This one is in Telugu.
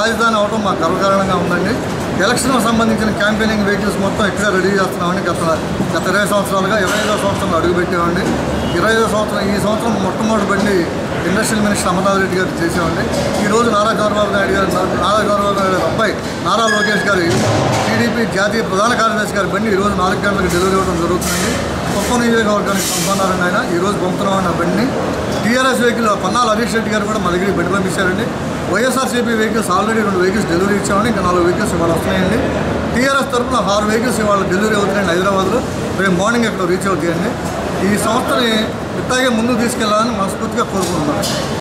రాజధాని అవడం మాకు గర్వకారణంగా ఉందండి ఎలక్షన్కి సంబంధించిన క్యాంపెయినింగ్ వెహికల్స్ మొత్తం ఇక్కడ రెడీ చేస్తున్నామండి గత గత ఇరవై సంవత్సరాలుగా ఇరవై ఐదో సంవత్సరంలో అడుగుపెట్టామండి ఇరవై ఐదో సంవత్సరం ఈ సంవత్సరం మొట్టమొదటి బండి ఇండస్ట్రియల్ మినిస్టర్ అమర్నాథ్ రెడ్డి గారు చేసామండి ఈ రోజు నారా చంద్రబాబు నాయుడు గారు నారా చంద్రబాబు నాయుడు గారి అబ్బాయి నారా లోకేష్ గారు టీడీపీ జాతీయ ప్రధాన కార్యదర్శి గారి బండి ఈ రోజు నాలుగు గంటలకు డెలివరీ ఇవ్వడం జరుగుతుందండి కుప్పం నియోజకవర్గానికి పంపన్నారని ఆయన ఈ రోజు పంపుతున్నామని ఆ బండిని టీఆర్ఎస్ వెహికల్ పన్నాల హరీష్ రెడ్డి గారు కూడా మా దగ్గరికి బండి పంపించారండి వైఎస్ఆర్సీపీ వెహికల్స్ ఆల్రెడీ రెండు వెహికల్స్ డెలివరీ ఇచ్చామని ఇంకా నాలుగు వెహికల్స్ ఇవాళ వస్తున్నాయండి టీఆర్ఎస్ తరఫున ఆరు వెహికల్స్ ఇవాళ డెలివరీ అవుతున్నాయండి హైదరాబాద్లో రేపు మార్నింగ్ ఇక్కడ రీచ్ అవుతాయండి ఈ సంస్థని ఇట్లాగే ముందుకు తీసుకెళ్లాలని మనస్ఫూర్తిగా కోరుకుంటున్నాను